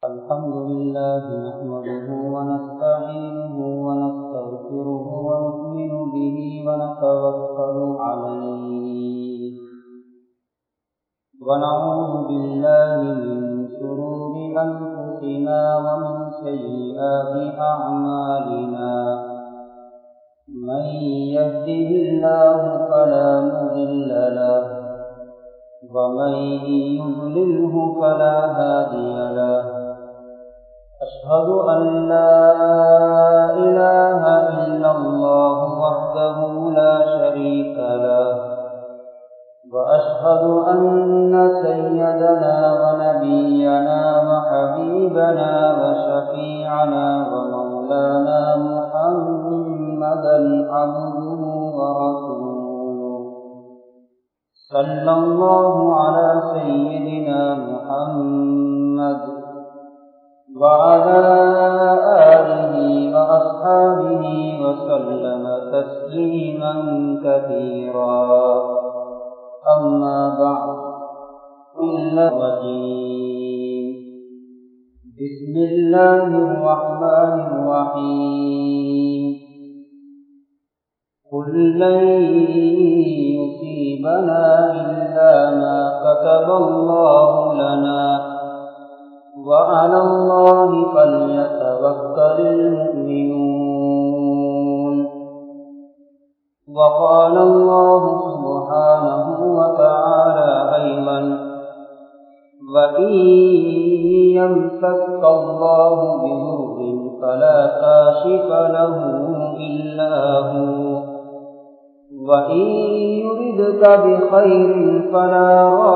الحمد لله نحمده ونستعينه ونستغفره ونؤمن به ونتوكل عليه ونعوذ بالله من شرور أنفسنا ومن سيئات أعمالنا من يهده الله فلا مضل له ومن يضلله فلا هادي له أشهد أن لا إله إلا الله وحده لا شريك له وأشهد أن سيدنا ونبينا وحبيبنا وشفيعنا ومولانا محمدا عبده ورسوله صلى الله على سيدنا محمد وعلى آله وأصحابه وسلم تسليما كثيرا أما بعد إلا الرجيم بسم الله الرحمن الرحيم قل لن يصيبنا إلا ما كتب الله لنا وعلى الله فليتوكل المؤمنون وقال الله سبحانه وتعالى أيضا وإن يمسك الله بضر فلا كاشف له إلا هو وإن يردك بخير فلا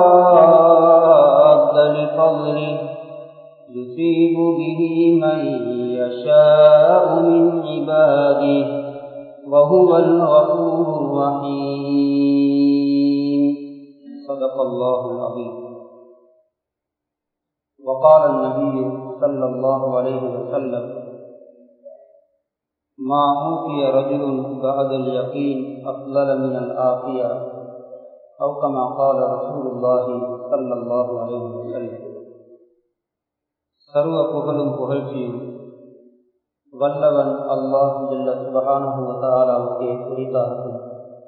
راد لفضله يصيب به من يشاء من عباده وهو الغفور الرحيم صدق الله العظيم وقال النبي صلى الله عليه وسلم ما أوتي رجل بعد اليقين أفضل من الآخية أو كما قال رسول الله صلى الله عليه وسلم சர்வ புகழும் புகழ்ச்சியும் வல்லவன் அல்லாஹ் ஜல்ல சுபகானுவத்தாலாவுக்கே குறித்தாகும்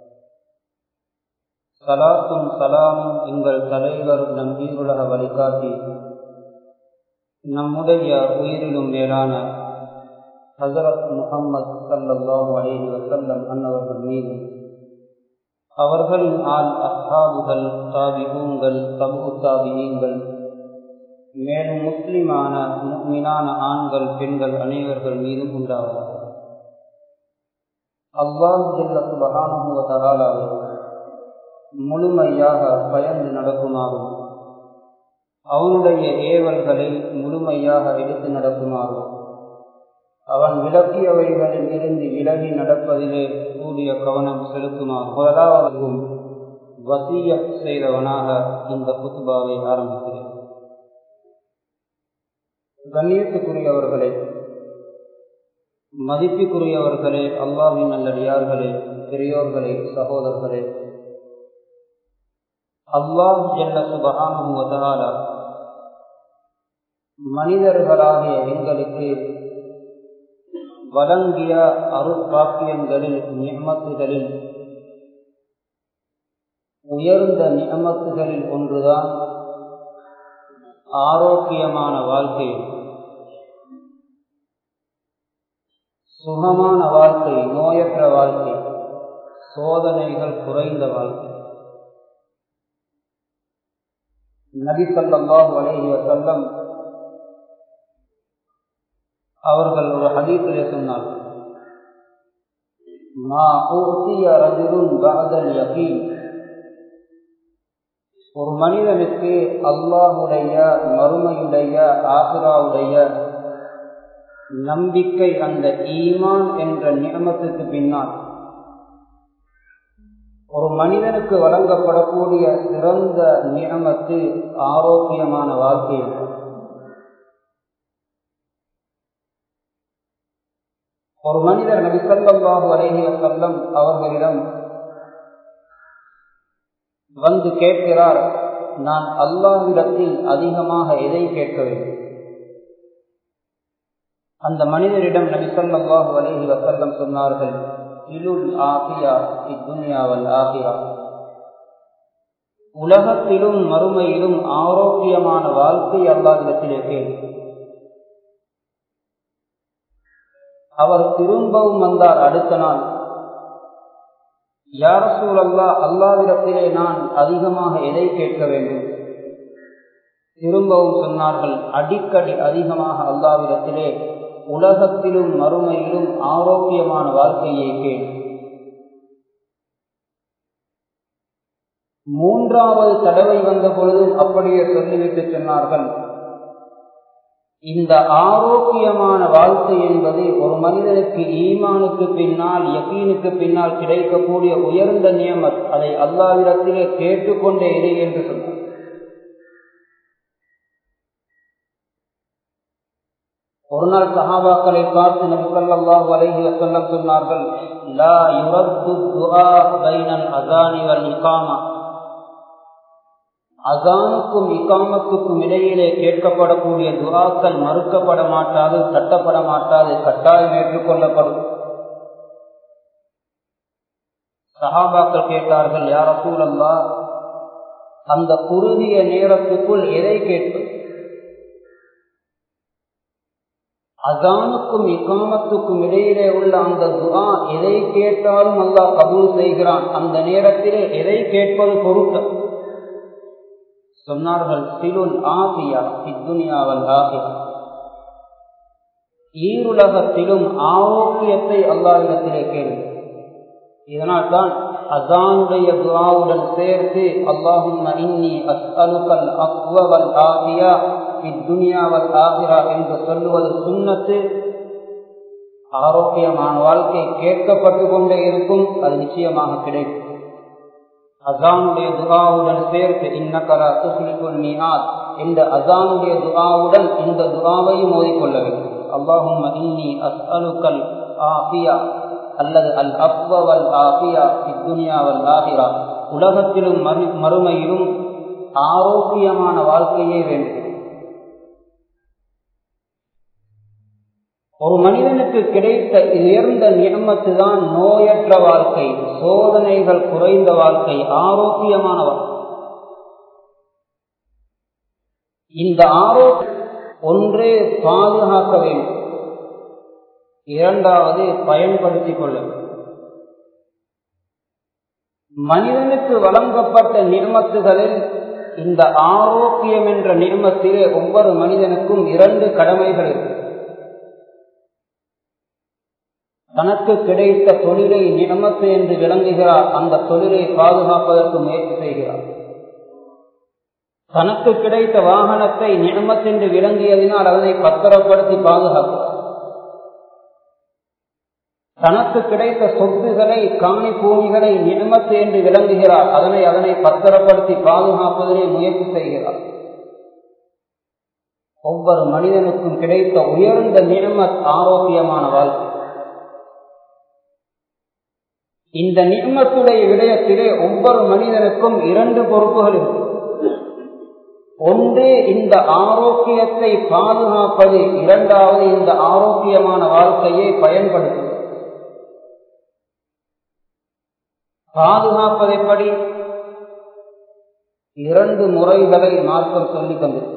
சலாத்தும் சலாமும் எங்கள் தலைவர் நம்பீருலக வழிகாட்டி நம்முடைய உயிரிலும் மேலான ஹசரத் முகம்மது சல்லாஹூ அலேஹி வசல்லம் அன்னவர்கள் மீது அவர்களின் ஆள் அஸ்ஹாபுகள் தாபிகூங்கள் தபு தாபியங்கள் மேலும் முஸ்லிமான மீனான ஆண்கள் பெண்கள் அனைவர்கள் மீதும் உண்டாவதாக அல்லாஹ் ஜல்லசுபகானுவதாலாவை முழுமையாக பயந்து நடக்குமாறும் அவனுடைய ஏவல்களை முழுமையாக எடுத்து நடக்குமாறும் அவன் விளக்கியவைகளில் இருந்து விலகி நடப்பதிலே கூடிய கவனம் செலுத்துமாறு முதலாவதும் வசிய செய்தவனாக இந்த புத்துபாவை ஆரம்பிக்கிறேன் கண்ணியத்துக்குரியவர்களே மதிப்புக்குரியவர்களே அல்லாவின் நல்லடியார்களே பெரியோர்களே சகோதரர்களே அல்லாஹ் ஜல்ல சுபகானுவதால மனிதர்களாகிய எங்களுக்கு வழங்கிய அருட்பாக்கியங்களில் நியமத்துகளில் உயர்ந்த நியமத்துகளில் ஒன்றுதான் ஆரோக்கியமான வாழ்க்கை சுகமான வாழ்க்கை நோயற்ற வாழ்க்கை சோதனைகள் குறைந்த வாழ்க்கை நபி சொல்லாஹு அலேஹி வசல்லம் அவர்கள் ஒரு ஹதீத்திலே சொன்னார் மா ஊசிய ரஜுலுன் பஅதல் யகீன் ஒரு மனிதனுக்கு அல்லாஹுடைய மறுமையுடைய ஆசுராவுடைய நம்பிக்கை அந்த ஈமான் என்ற நியமத்துக்கு பின்னால் ஒரு மனிதனுக்கு வழங்கப்படக்கூடிய சிறந்த நியமத்து ஆரோக்கியமான வாழ்க்கை ஒரு மனிதர் நபிசல்லாஹு அலேஹி வசல்லம் அவர்களிடம் வந்து கேட்கிறார் நான் அல்லாஹ்விடத்தில் அதிகமாக எதை கேட்க வேண்டும் அந்த மனிதரிடம் நபி சொல்லாஹு அலஹி வசல்லம் சொன்னார்கள் இலுல் ஆபியா இத்துன்யாவல் ஆபியா உலகத்திலும் மறுமையிலும் ஆரோக்கியமான வாழ்க்கை அல்லாவிடத்திலே கேள்வி அவர் திரும்பவும் வந்தார் அடுத்த நாள் யார சூழல்லா அல்லாவிடத்திலே நான் அதிகமாக எதை கேட்க வேண்டும் திரும்பவும் சொன்னார்கள் அடிக்கடி அதிகமாக அல்லாவிடத்திலே உலகத்திலும் மறுமையிலும் ஆரோக்கியமான வாழ்க்கையை கேள் மூன்றாவது தடவை வந்த பொழுதும் அப்படியே சொல்லிவிட்டு சொன்னார்கள் இந்த ஆரோக்கியமான வாழ்க்கை என்பது ஒரு மனிதனுக்கு ஈமானுக்கு பின்னால் யக்கீனுக்கு பின்னால் கிடைக்கக்கூடிய உயர்ந்த நியமத் அதை அல்லாவிடத்திலே கேட்டுக்கொண்டே இரு என்று சொன்னார் ஒரு நாள் சஹாபாக்களை பார்த்து நபி ஸல்லல்லாஹு அலைஹி வஸல்லம் சொன்னார்கள் லா யுரத்து துஆ பைனல் அஸானி வல் இகாமா அசானுக்கும் இகாமத்துக்கும் இடையிலே கேட்கப்படக்கூடிய துவாக்கள் மறுக்கப்பட மாட்டாது தட்டப்பட மாட்டாது கட்டாயம் ஏற்றுக்கொள்ளப்படும் சஹாபாக்கள் கேட்டார்கள் யார் அசூலல்லா அந்த குறுகிய நேரத்துக்குள் எதை கேட்பது அசானுக்கும் இக்காமத்துக்கும் இடையிலே உள்ள அந்த துவா எதை கேட்டாலும் அல்லாஹ் கபூல் செய்கிறான் அந்த நேரத்திலே எதை கேட்பது பொருத்தம் சொன்னார்கள் சிலுல் ஆசியா இத்துனியாவல் ஆசியா ஈருலகத்திலும் ஆரோக்கியத்தை அல்லாவிடத்திலே கேள்வி இதனால் தான் அசானுடைய துவாவுடன் சேர்த்து அல்லாஹும் இன்னி அஸ்அலுகல் அக்வவல் ஆசியா இத்துனியாவல் ஆசிரா என்று சொல்லுவது சுண்ணத்து ஆரோக்கியமான வாழ்க்கை கேட்கப்பட்டு கொண்டே இருக்கும் அது நிச்சயமாக கிடைக்கும் அசானுடைய துகாவுடன் சேர்த்து இன்னக்கலா துஸ்லிகுல் மியாத் இந்த அசானுடைய துகாவுடன் இந்த துகாவையும் ஓதிக்கொள்ள வேண்டும் அல்லாஹும் இன்னி அஸ்அலுக்கல் ஆஃபியா அல்லது அல் அப்வல் ஆஃபியா இத்துனியாவல் ஆஹிரா உலகத்திலும் மறுமையிலும் ஆரோக்கியமான வாழ்க்கையே வேண்டும் ஒரு மனிதனுக்கு கிடைத்த உயர்ந்த நியமத்து தான் நோயற்ற வாழ்க்கை சோதனைகள் குறைந்த வாழ்க்கை ஆரோக்கியமான வாழ்க்கை இந்த ஆரோக்கியம் ஒன்றே பாதுகாக்க வேண்டும் இரண்டாவது பயன்படுத்திக் கொள்ள மனிதனுக்கு வழங்கப்பட்ட நிர்மத்துகளில் இந்த ஆரோக்கியம் என்ற நிர்மத்திலே ஒவ்வொரு மனிதனுக்கும் இரண்டு கடமைகள் இருக்கு தனக்கு கிடைத்த தொழிலை நியமத்து என்று விளங்குகிறார் அந்த தொழிலை பாதுகாப்பதற்கு முயற்சி செய்கிறார் தனக்கு கிடைத்த வாகனத்தை நியமத்தென்று விளங்கியதினால் அதனை பத்திரப்படுத்தி பாதுகாக்கிறார் தனக்கு கிடைத்த சொத்துகளை காணி பூமிகளை நியமத்து என்று விளங்குகிறார் அதனை அதனை பத்திரப்படுத்தி பாதுகாப்பதனை முயற்சி செய்கிறார் ஒவ்வொரு மனிதனுக்கும் கிடைத்த உயர்ந்த நியமத் ஆரோக்கியமான வாழ்க்கை இந்த நியமத்துடைய விடயத்திலே ஒவ்வொரு மனிதனுக்கும் இரண்டு பொறுப்புகள் இருக்கு ஒன்று இந்த ஆரோக்கியத்தை பாதுகாப்பது இரண்டாவது இந்த ஆரோக்கியமான வாழ்க்கையை பயன்படுத்துவது பாதுகாப்பதைப்படி இரண்டு முறைகளை மார்க்கம் சொல்லிக் கொண்டிருக்கிறது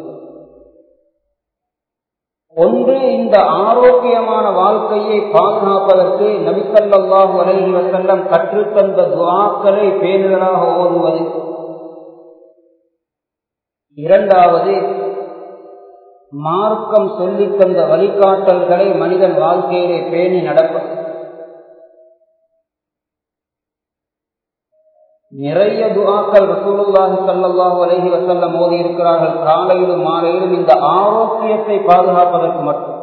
ஒன்று இந்த ஆரோக்கியமான வாழ்க்கையை பாதுகாப்பதற்கு நபிசல்லாஹு அலஹி வசல்லம் கற்றுத்தந்த துவாக்களை பேணுதலாக ஓதுவது இரண்டாவது மார்க்கம் சொல்லித் தந்த வழிகாட்டல்களை மனிதன் வாழ்க்கையிலே பேணி நடப்பது நிறைய துவாக்கள் ரசூலுல்லாஹி ஸல்லல்லாஹு அலைஹி வஸல்லம் ஓதி இருக்கிறார்கள் காலையிலும் மாலையிலும் இந்த ஆரோக்கியத்தை பாதுகாப்பதற்கு மட்டும்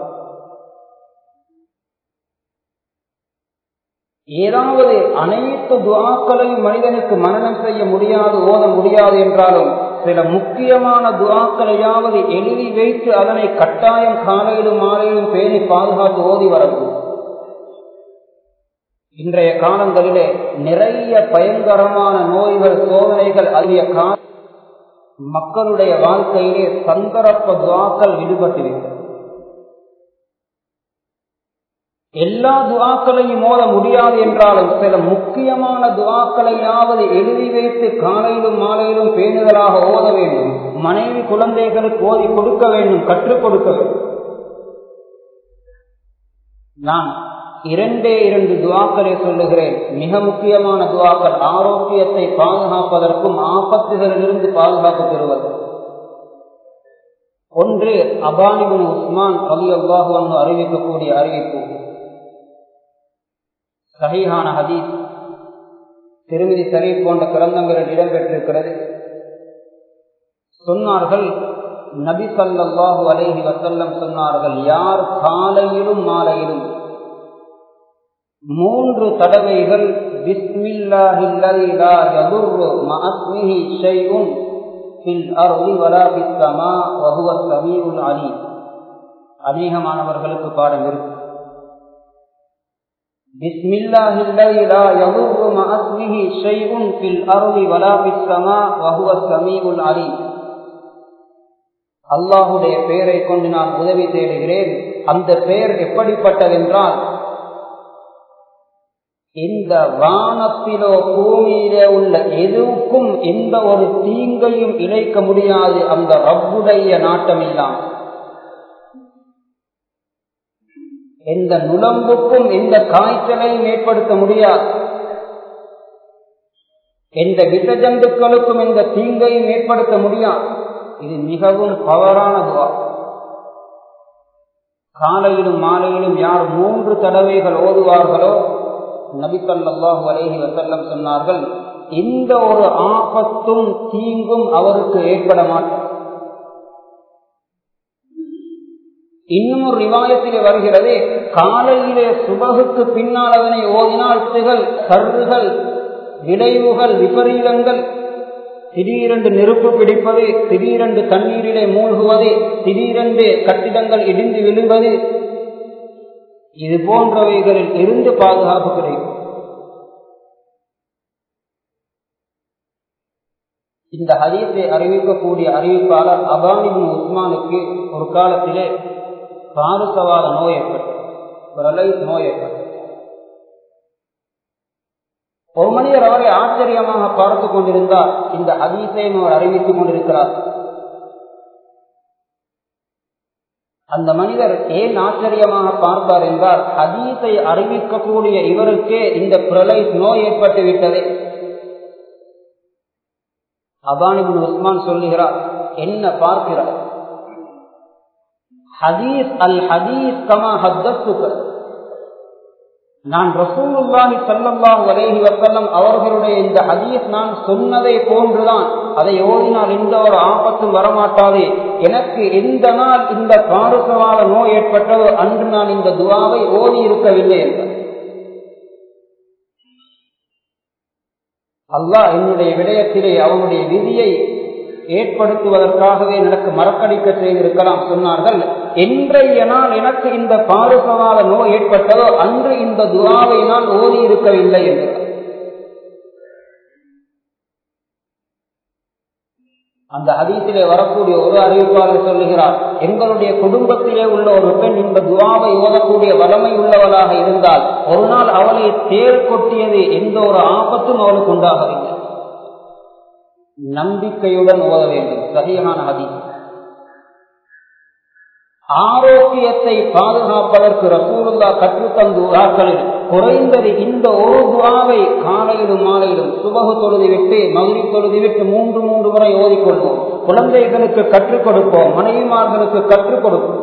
ஏதாவது அனைத்து துவாக்களையும் மனிதனுக்கு மனநம் செய்ய முடியாது ஓத முடியாது என்றாலும் சில முக்கியமான துவாக்களையாவது எழுதி வைத்து அதனை கட்டாயம் காலையிலும் மாலையிலும் பேணி பாதுகாத்து ஓதி வரவும் இன்றைய காலங்களிலே நிறைய பயங்கரமான நோய்கள் சோதனைகள் அதிக கால மக்களுடைய வாழ்க்கையிலே சந்தர்ப்ப துவாக்கள் விடுபட்டிருக்கிறது எல்லா துவாக்களையும் மோத முடியாது என்றாலும் சில முக்கியமான துவாக்களையாவது எழுதி வைத்து காலையிலும் மாலையிலும் பேணுதலாக ஓத வேண்டும் மனைவி குழந்தைகளுக்கு ஓதி கொடுக்க வேண்டும் கற்றுக் கொடுக்க வேண்டும் நான் இரண்டே இரண்டு துவாக்களை சொல்லுகிறேன் மிக முக்கியமான துவாக்கள் ஆரோக்கியத்தை பாதுகாப்பதற்கும் ஆபத்துகளிலிருந்து பாதுகாப்பு பெறுவது ஒன்று அபானிபின் உஸ்மான் அலி அல்லாஹு அறிவிக்கக்கூடிய அறிவிப்பு சஹீஹான ஹதீஸ் திருமதி சரி போன்ற கிரந்தங்களில் இடம்பெற்றிருக்கிறது சொன்னார்கள் நபி சல்லாஹூ அலேஹி வசல்லம் சொன்னார்கள் யார் காலையிலும் மாலையிலும் மூன்று தடவைகள் அநேகமானவர்களுக்கு பாடம் இருக்கு بسم الله الذي لا يضر مع اسمه شيء في الأرض ولا في السماء وهو السميع العليم அல்லாஹுடைய பெயரை கொண்டு நான் உதவி தேடுகிறேன் அந்த பெயர் எப்படிப்பட்டதென்றால் இந்த வானத்திலோ பூமியிலே உள்ள எதுவுக்கும் எந்த ஒரு தீங்கையும் இழைக்க முடியாது அந்த ரப்புடைய நாட்டம் இல்லாமல் எந்த நுழம்புக்கும் எந்த காய்ச்சலையும் ஏற்படுத்த முடியாது எந்த விசஜந்துக்களுக்கும் எந்த தீங்கையும் ஏற்படுத்த முடியாது இது மிகவும் பவரான துவா காலையிலும் மாலையிலும் யார் மூன்று தடவைகள் ஓதுவார்களோ நபிசல்லாஹு அலேஹி வசல்லம் சொன்னார்கள் எந்த ஒரு ஆபத்தும் தீங்கும் அவருக்கு ஏற்பட மாட்டார் இன்னும் ஒரு ரிவாயத்திலே வருகிறது காலையிலே சுபகுக்கு பின்னால் அதனை ஓதினால் திகழ் கருகள் விளைவுகள் விபரீதங்கள் திடீரென்று நெருப்பு பிடிப்பது திடீரென்று தண்ணீரிலே மூழ்குவது திடீரென்று கட்டிடங்கள் இடிந்து விழுவது இது போன்றவைகளில் இருந்து பாதுகாப்பு கிடைக்கும் இந்த ஹதீஸை அறிவிக்கக்கூடிய அறிவிப்பாளர் அபானிபின் உஸ்மானுக்கு ஒரு காலத்திலே பாரசவாத நோய் ஏற்பட்டது நோய் ஏற்பட்டது ஒரு மனிதர் அவரை ஆச்சரியமாக பார்த்து கொண்டிருந்தார் இந்த ஹதீஸையும் அவர் அறிவித்துக் கொண்டிருக்கிறார் அந்த மனிதர் ஏன் ஆச்சரியமாக பார்ப்பார் என்றால் ஹதீஸை அறிவிக்கக்கூடிய இவருக்கே இந்த பிரலை நோய் ஏற்பட்டு விட்டதே அபானிபின் உஸ்மான் சொல்லுகிறார் என்ன பார்க்கிறார் ஹதீஸ் அல் ஹதீஸ் கமா ஹத்தத்துக்கள் நான் ரசூலுல்லாஹி ஸல்லல்லாஹு அலைஹி வஸல்லம் அவர்களுடைய இந்த ஹதீஸ் நான் சொன்னதை போன்றுதான் அதை ஓதினால் எந்த ஒரு ஆபத்தும் வரமாட்டாது எனக்கு எந்த நாள் இந்த பாரசவாத நோய் ஏற்பட்டதோ அன்று நான் இந்த துவாவை ஓதி இருக்கவில்லை என்றார் அல்லாஹ் என்னுடைய விடயத்திலே அவனுடைய விதியை ஏற்படுத்துவதற்காகவே எனக்கு மறக்கடிக்க செய்திருக்கலாம் சொன்னார்கள் என்றைய நாள் எனக்கு இந்த பாரசவாத நோய் ஏற்பட்டதோ அன்று இந்த துவாவை நான் ஓதி இருக்கவில்லை என்றார் அந்த அதிகத்திலே வரக்கூடிய ஒரு அறிவிப்பாளர் சொல்லுகிறார் எங்களுடைய குடும்பத்திலே உள்ள ஒரு பெண் இந்த துவாவை ஓதக்கூடிய வளமை உள்ளவளாக இருந்தால் ஒரு நாள் அவளை தேர் கொட்டியது எந்த ஒரு ஆபத்தும் அவளுக்கு உண்டாகவில்லை நம்பிக்கையுடன் ஓத வேண்டும் சரியான அதி ஆரோக்கியத்தை பாதுகாப்பதற்கு ரசூலுல்லா கற்றுத்தந்த துவாக்களில் குறைந்தது இந்த ஒரு துவாவை காலையிலும் மாலையிலும் சுபகு தொழுதி விட்டு மதுரை தொழுதி விட்டு மூன்று மூன்று முறை ஓதிக்கொள்வோம் குழந்தைகளுக்கு கற்றுக் கொடுப்போம் மனைவிமார்களுக்கு கற்றுக் கொடுப்போம்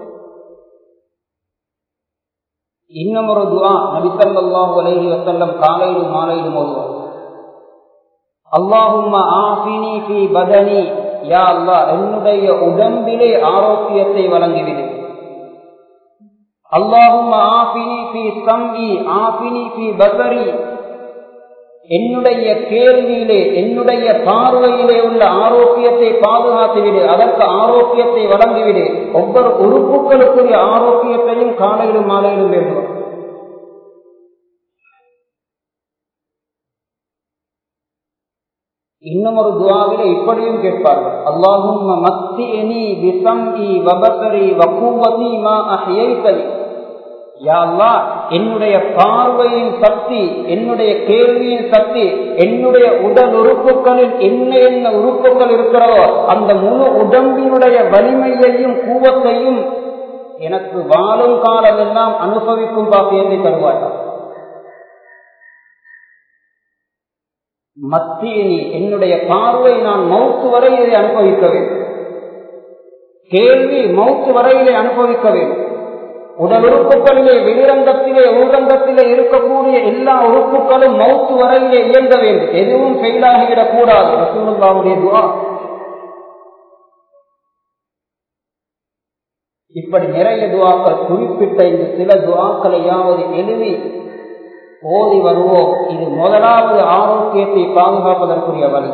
இன்னும் ஒரு துவா நபிசல்லாஹு அலைஹி வசல்லம் காலையிலும் மாலையிலும் ஓதுவோம் அல்லாஹும்ம ஆஃபினி ஃபி பதனி யா அல்லாஹ் என்னுடைய உடம்பிலே ஆரோக்கியத்தை வழங்கிவிடு அல்லாஹும்ம ஆஃபினி ஃபி சம்இ ஆஃபினி ஃபி பசரி என்னுடைய கேள்வியிலே என்னுடைய பார்வையிலே உள்ள ஆரோக்கியத்தை பாதுகாத்துவிடு அதற்கு ஆரோக்கியத்தை வழங்கிவிடு ஒவ்வொரு உறுப்புகளுக்குரிய ஆரோக்கியத்தையும் காலையிலும் மாலையிலும் வேண்டும் இன்னும் ஒரு துவாவில இப்படியும் கேட்பார்கள் அல்லாஹும் மத்தி எனி விசம்இ வபசரி வக்கூவதி மா அஹ்யைத்தனி யாழ்லா என்னுடைய பார்வையின் சக்தி என்னுடைய கேள்வியின் சக்தி என்னுடைய உடல் உறுப்புகளில் என்ன என்ன உறுப்புகள் இருக்கிறதோ அந்த முழு உடம்பினுடைய வலிமையையும் கூவத்தையும் எனக்கு வாழும் காலமெல்லாம் அனுபவிக்கும் பாக்கியத்தை தருவார்கள் மத்தியினி என்னுடைய பார்வை நான் மௌத்து வரை இதை அனுபவிக்க வேண்டும் கேள்வி மௌத்து வரையிலே அனுபவிக்க வேண்டும் உடல் உறுப்புகளிலே வெளிரங்கத்திலே உள்ரங்கத்திலே இருக்கக்கூடிய எல்லா உறுப்புகளும் மௌத்து வரையிலே இயங்க வேண்டும் எதுவும் ஃபெயிலாகிவிடக் கூடாது ரசூலுல்லாவுடைய துவா இப்படி நிறைய துவாக்கள் குறிப்பிட்ட இந்த சில துவாக்களையாவது எழுதி ஓதி வருவோம் இது முதலாவது ஆரோக்கியத்தை பாதுகாப்பதற்குரிய வழி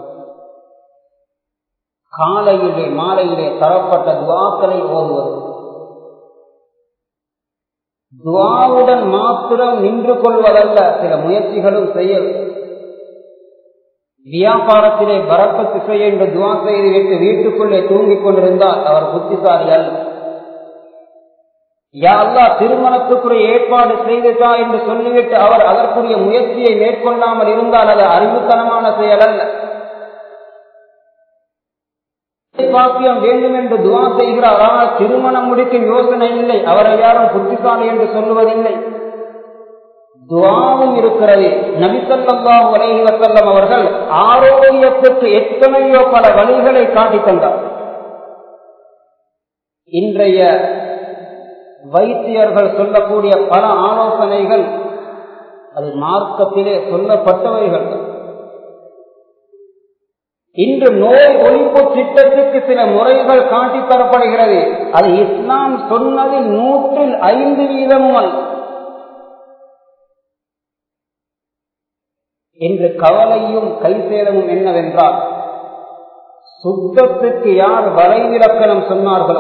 காலையிலே மாலையிலே தரப்பட்ட துவாக்களை ஓதுவது துவாவுடன் மாத்திரம் நின்று கொள்வதல்ல சில முயற்சிகளும் செய்ய வியாபாரத்திலே பரப்பத்து செய்ய என்று துவா செய்து விட்டு வீட்டுக்குள்ளே தூங்கிக் கொண்டிருந்தால் அவர் புத்திசாலி அல்ல யாழ்லா திருமணத்துக்குரிய ஏற்பாடு செய்துட்டா என்று சொல்லிவிட்டு அவர் அதற்குரிய முயற்சியை மேற்கொள்ளாமல் இருந்தால் அது அறிவுத்தனமான செயல் அல்ல பாக்கியம் வேண்டும் என்று துவா செய்கிறார் ஆனால் திருமணம் முடிக்கும் யோசனை இல்லை அவரை யாரும் புத்திசாலி என்று சொல்லுவதில்லை துவாவும் இருக்கிறது நபிசல்லா உலகி வசல்லம் அவர்கள் ஆரோக்கியத்திற்கு எத்தனையோ பல வழிகளை காட்டித் தந்தார் இன்றைய வைத்தியர்கள் சொல்லக்கூடிய பல ஆலோசனைகள் அது மார்க்கத்திலே சொல்லப்பட்டவைகள் இன்று நோய் ஒழிப்பு திட்டத்துக்கு சில முறைகள் காட்டி தரப்படுகிறது அது இஸ்லாம் சொன்னதில் நூற்றில் ஐந்து வீதமும் அல்ல என்று கவலையும் கைசேதமும் என்னவென்றால் சுத்தத்துக்கு யார் வரைவிலக்கணம் சொன்னார்களோ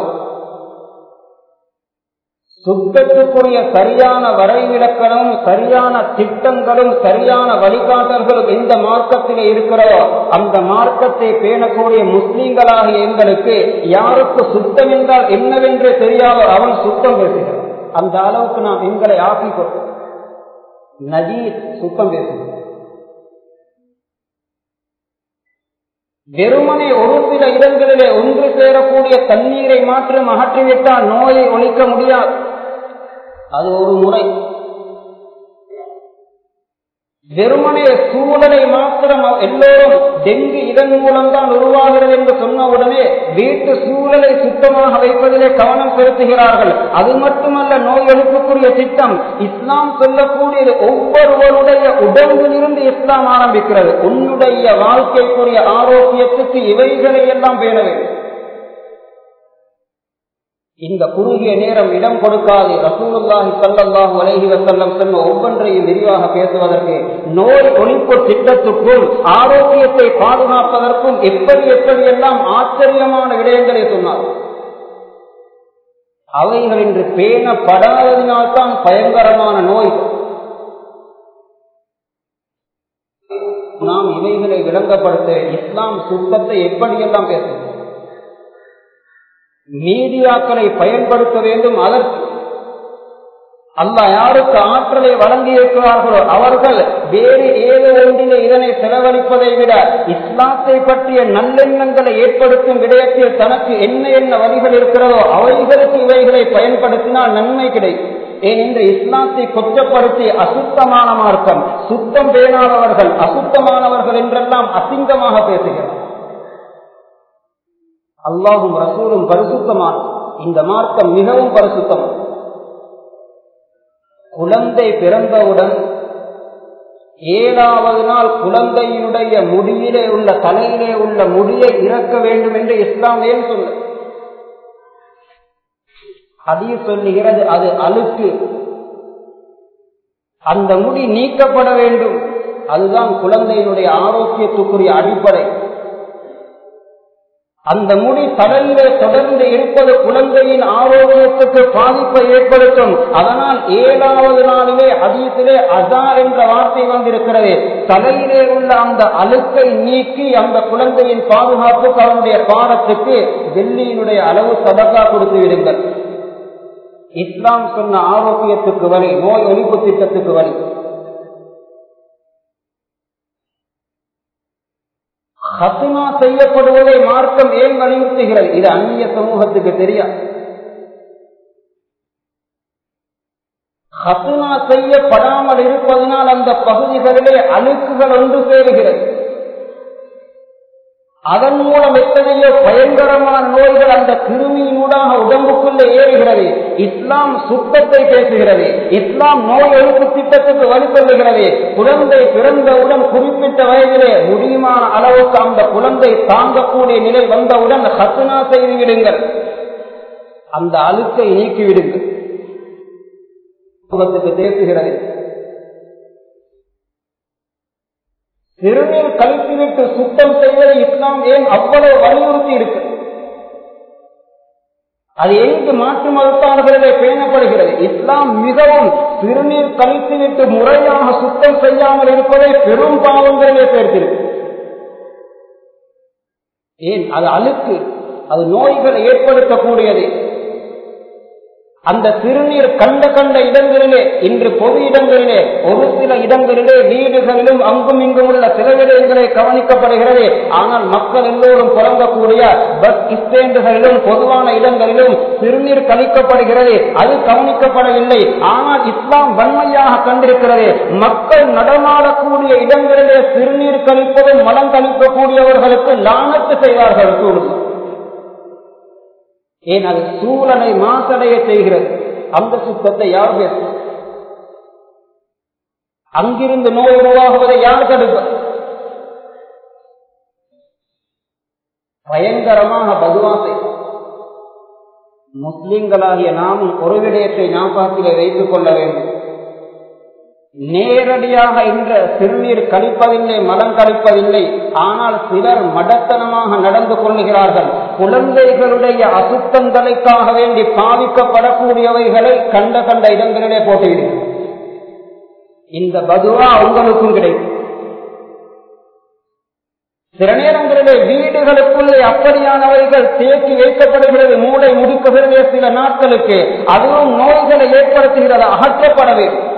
சுத்தத்துக்குரிய சரியான வரைவிலக்கணமும் சரியான திட்டங்களும் சரியான வழிகாட்டல்களும் எந்த மார்க்கத்திலே இருக்கிறதோ அந்த மார்க்கத்தை பேணக்கூடிய முஸ்லீம்களாகிய எங்களுக்கு யாருக்கு சுத்தம் என்றால் என்னவென்று தெரியாதோ அவன் சுத்தம் பேசுகிறான் அந்த அளவுக்கு நாம் எங்களை ஆக்கிக் கொள்வோம் நஜீர் சுத்தம் பேசுகிறோம் வெறுமனே ஒரு சில இடங்களிலே ஒன்று சேரக்கூடிய தண்ணீரை மாற்றம் அகற்றிவிட்டால் நோயை ஒழிக்க முடியாது அது ஒரு முறை வெறுமனே சூழலை மாத்திரம் எல்லோரும் டெங்கு இதன் மூலம்தான் உருவாகிறது என்று சொன்ன உடனே வீட்டு சூழலை சுத்தமாக வைப்பதிலே கவனம் செலுத்துகிறார்கள் அது மட்டுமல்ல நோய் எழுப்புக்குரிய திட்டம் இஸ்லாம் சொல்லக்கூடியது ஒவ்வொருவருடைய உடம்பிலிருந்து இஸ்லாம் ஆரம்பிக்கிறது உன்னுடைய வாழ்க்கைக்குரிய ஆரோக்கியத்துக்கு இவைகளை எல்லாம் பேண வேண்டும் இந்த குறுகிய நேரம் இடம் கொடுக்காது ரசூலுல்லாஹி சல்லல்லாஹு அலைஹி வஸல்லம் சொன்ன ஒவ்வொன்றையும் விரிவாக பேசுவதற்கு நோய் ஒழிப்பு திட்டத்துக்குள் ஆரோக்கியத்தை பாதுகாப்பதற்கும் எப்படி எப்படி எல்லாம் ஆச்சரியமான விடயங்களை சொன்னார் அவைகள் இன்று பேணப்படாததினால்தான் பயங்கரமான நோய் நாம் இவைகளை விளங்கப்படுத்த இஸ்லாம் சுத்தத்தை எப்படியெல்லாம் பேசுகிறோம் மீடியாக்களை பயன்படுத்த வேண்டும் அதற்கு அல்ல யாருக்கு ஆற்றலை வழங்கி இருக்கிறார்களோ அவர்கள் வேறு ஏதோ ஒன்றிலே இதனை செலவழிப்பதை விட இஸ்லாத்தை பற்றிய நல்லெண்ணங்களை ஏற்படுத்தும் விடயத்தில் தனக்கு என்ன என்ன வழிகள் இருக்கிறதோ அவைகளுக்கு இவைகளை பயன்படுத்தினால் நன்மை கிடைக்கும் ஏன் இந்த இஸ்லாத்தை கொச்சப்படுத்தி அசுத்தமான மார்க்கம் சுத்தம் பேணாதவர்கள் அசுத்தமானவர்கள் என்றெல்லாம் அசிங்கமாக பேசுகிறார் அல்லாஹும் ரசூலும் பரிசுத்தமான இந்த மார்க்கம் மிகவும் பரிசுத்தம் குழந்தை பிறந்தவுடன் ஏழாவது நாள் குழந்தையினுடைய முடியிலே உள்ள தலையிலே உள்ள முடியை இறக்க வேண்டும் என்று இஸ்லாம் ஏன் சொல்ல அதையும் சொல்லுகிறது அது அழுக்கு அந்த முடி நீக்கப்பட வேண்டும் அதுதான் குழந்தையினுடைய ஆரோக்கியத்துக்குரிய அடிப்படை அந்த முடி தலையிலே தொடர்ந்து இருப்பது குழந்தையின் ஆரோக்கியத்துக்கு பாதிப்பை ஏற்படுத்தும் அதனால் ஏழாவது நாளிலே அதீசிலே அசார் என்ற வார்த்தை வந்திருக்கிறது தலையிலே உள்ள அந்த அழுக்கை நீக்கி அந்த குழந்தையின் பாதுகாப்புக்கு அவனுடைய பாடத்துக்கு வெள்ளியினுடைய அளவு சதக்கா கொடுத்து விடுங்கள் இஸ்லாம் சொன்ன ஆரோக்கியத்துக்கு வழி நோய் ஒழிப்பு திட்டத்துக்கு வழி ஹசுமா செய்யப்படுவதை மார்க்கம் ஏன் வலியுறுத்துகிறது இது அந்நிய சமூகத்துக்கு தெரியாது ஹசுமா செய்யப்படாமல் இருப்பதனால் அந்த பகுதிகளிலே அழுக்குகள் ஒன்று சேருகிறது அதன் மூலம் எத்தனையோ பயங்கரமான நோய்கள் அந்த கிருமியினூடாக உடம்புக்குள்ளே ஏறுகிறது இஸ்லாம் சுத்தத்தை பேசுகிறது இஸ்லாம் நோய் ஒழிப்பு திட்டத்துக்கு வழி சொல்லுகிறது குழந்தை பிறந்தவுடன் குறிப்பிட்ட வயதிலே முடியுமான அளவுக்கு அந்த குழந்தை தாங்கக்கூடிய நிலை வந்தவுடன் ஹசுனா செய்து விடுங்கள் அந்த அழுக்கை நீக்கிவிடுங்கள் முகத்துக்கு தேசுகிறது சிறுநீர் கழித்துவிட்டு சுத்தம் செய்வதை இஸ்லாம் ஏன் அவ்வளவு வலியுறுத்தி இருக்கு அது எங்கு மாற்று மறுப்பாளர்களிலே பேணப்படுகிறது இஸ்லாம் மிகவும் சிறுநீர் கழித்துவிட்டு முறையாக சுத்தம் செய்யாமல் இருப்பதை பெரும் பாவங்களிலே சேர்த்திருக்கு ஏன் அது அழுக்கு அது நோய்களை ஏற்படுத்தக்கூடியது அந்த சிறுநீர் கண்ட கண்ட இடங்களிலே இன்று பொது இடங்களிலே ஒரு சில இடங்களிலே வீடுகளிலும் அங்கும் இங்கும் உள்ள சில விடயங்களை கவனிக்கப்படுகிறது ஆனால் மக்கள் எல்லோரும் புறங்கக்கூடிய பஸ் ஸ்டாண்டுகளிலும் பொதுவான இடங்களிலும் சிறுநீர் கழிக்கப்படுகிறது அது கவனிக்கப்படவில்லை ஆனால் இஸ்லாம் வன்மையாக கண்டிருக்கிறது மக்கள் நடமாடக்கூடிய இடங்களிலே சிறுநீர் கழிப்பதும் மலம் கழிக்கக்கூடியவர்களுக்கு லானத்து செய்வார்கள் சூழ்நிலை ஏன் அது சூழலை மாசடைய செய்கிறது அந்த சுத்தத்தை யார் பேசும் அங்கிருந்து நோய் உருவாகுவதை யார் தடுப்பது பயங்கரமாக பதுவாசை முஸ்லிம்களாகிய நாமும் ஒரு விடயத்தை ஞாபகத்திலே வைத்துக் கொள்ள வேண்டும் நேரடியாக என்ற சிறுநீர் கழிப்பதில்லை மலம் கழிப்பதில்லை ஆனால் சிலர் மடத்தனமாக நடந்து கொள்ளுகிறார்கள் குழந்தைகளுடைய அசுத்தங்களுக்காக வேண்டி பாதிக்கப்படக்கூடியவைகளை கண்ட கண்ட இடங்களிலே போட்டுவிடுங்கள் இந்த பதுவா உங்களுக்கும் கிடைக்கும் சில நேரங்களிலே வீடுகளுக்குள்ளே அப்படியானவைகள் தேக்கி வைக்கப்படுகிறது மூளை முடுக்குகிறது சில நாட்களுக்கு அதுவும் நோய்களை ஏற்படுத்துகிறது அகற்றப்பட வேண்டும்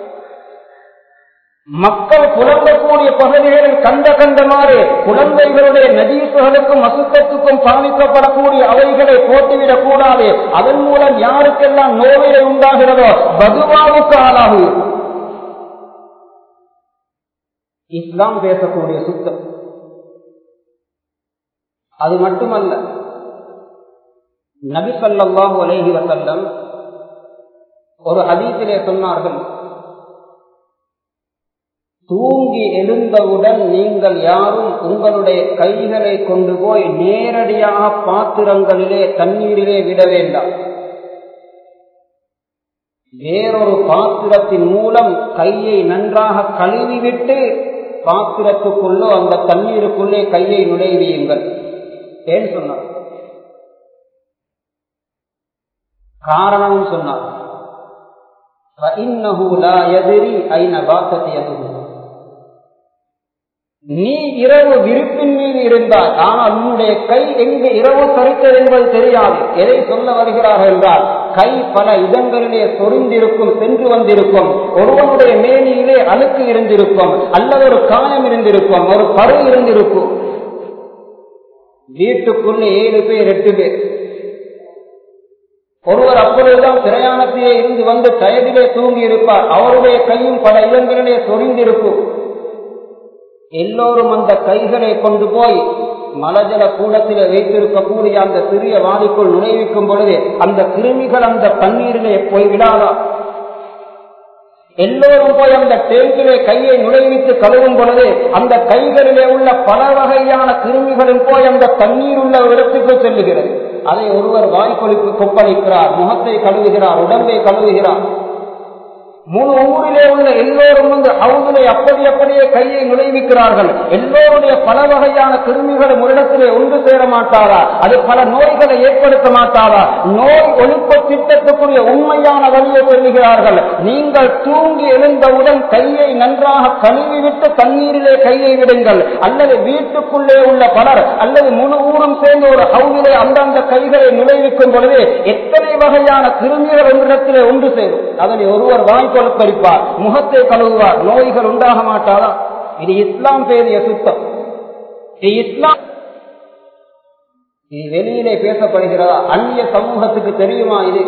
மக்கள் புலம்பக்கூடிய பகுதிகளில் கண்ட கண்டமாறு குழந்தைகளுடைய நதீசுகளுக்கும் அசுத்தத்துக்கும் பாதிக்கப்படக்கூடிய அவைகளை போட்டுவிடக் கூடாது அதன் மூலம் யாருக்கெல்லாம் நோவிலை உண்டாகிறதோ பதுவாவுக்கு ஆளாகும் இஸ்லாம் பேசக்கூடிய சுத்தம் அது மட்டுமல்ல நபி சொல்லாஹு அலேஹி வசல்லம் ஒரு ஹதீசிலே சொன்னார்கள் தூங்கி எழுந்தவுடன் நீங்கள் யாரும் உங்களுடைய கைகளை கொண்டு போய் நேரடியாக பாத்திரங்களிலே தண்ணீரிலே விட வேண்டாம் வேறொரு பாத்திரத்தின் மூலம் கையை நன்றாக கழுவிவிட்டு பாத்திரத்துக்குள்ளோ அந்த தண்ணீருக்குள்ளே கையை நுழைவியுங்கள் ஏன் சொன்னார் காரணமும் சொன்னார் நீ இரவு விருப்பின் மீது இருந்தால் ஆனால் உன்னுடைய கை எங்கு இரவு சரித்தது என்பது தெரியாது எதை சொல்ல வருகிறார்கள் என்றால் கை பல இடங்களிலே சொரிந்திருக்கும் சென்று வந்திருக்கும் ஒருவனுடைய மேனியிலே அழுக்கு இருந்திருக்கும் அல்லது ஒரு காயம் இருந்திருக்கும் ஒரு பரு இருந்திருக்கும் வீட்டுக்குள்ளே ஏழு பேர் எட்டு பேர் ஒருவர் அப்பொழுதுதான் பிரயாணத்திலே இருந்து வந்து டயரிலே தூங்கி இருப்பார் அவருடைய கையும் பல இடங்களிலே சொரிந்திருக்கும் எல்லோரும் அந்த கைகளை கொண்டு போய் மலஜல கூடத்திலே வைத்திருக்கக்கூடிய அந்த சிறிய வாடிக்குள் நுழைவிக்கும் பொழுது அந்த கிருமிகள் அந்த தண்ணீரிலே போய் விடாதா எல்லோரும் போய் அந்த டேங்கிலே கையை நுழைவித்து கழுவும் பொழுது அந்த கைகளிலே உள்ள பல வகையான கிருமிகளும் போய் அந்த தண்ணீர் உள்ள இடத்துக்கு செல்லுகிறது அதை ஒருவர் வாய்ப்பொழிப்பு கொப்பளிக்கிறார் முகத்தை கழுவுகிறார் உடம்பை கழுவுகிறார் முழு ஊரிலே உள்ள எல்லோரும் வந்து ஹவுதிலே அப்படி அப்படியே கையை நுழைவிக்கிறார்கள் எல்லோருடைய பல வகையான கிருமிகள் முரிடத்திலே ஒன்று சேர மாட்டாரா அது பல நோய்களை ஏற்படுத்த மாட்டாரா நோய் ஒழிப்பு திட்டத்தை விளங்குறதுக்குரிய உண்மையான வழியை சொல்லுகிறார்கள் நீங்கள் தூங்கி எழுந்தவுடன் கையை நன்றாக கழுவி விட்டு தண்ணீரிலே கையை விடுங்கள் அல்லது வீட்டுக்குள்ளே உள்ள பலர் அல்லது முழு ஊரும் சேர்ந்து ஒரு ஹவுனிலே அந்தந்த கைகளை நுழைவிக்கும் பொழுது எத்தனை வகையான கிருமிகள் ஒன்றிடத்திலே ஒன்று சேரும் அதனை ஒருவர் வாய்க்கொள் கழிப்பார் முகத்தை கழுவுவார் நோய்கள் உண்டாக மாட்டாதா இது இஸ்லாம் பேரிய சுத்தம் இது இஸ்லாம் இது வெளியிலே பேசப்படுகிறதா அந்நிய சமூகத்துக்கு தெரியுமா இது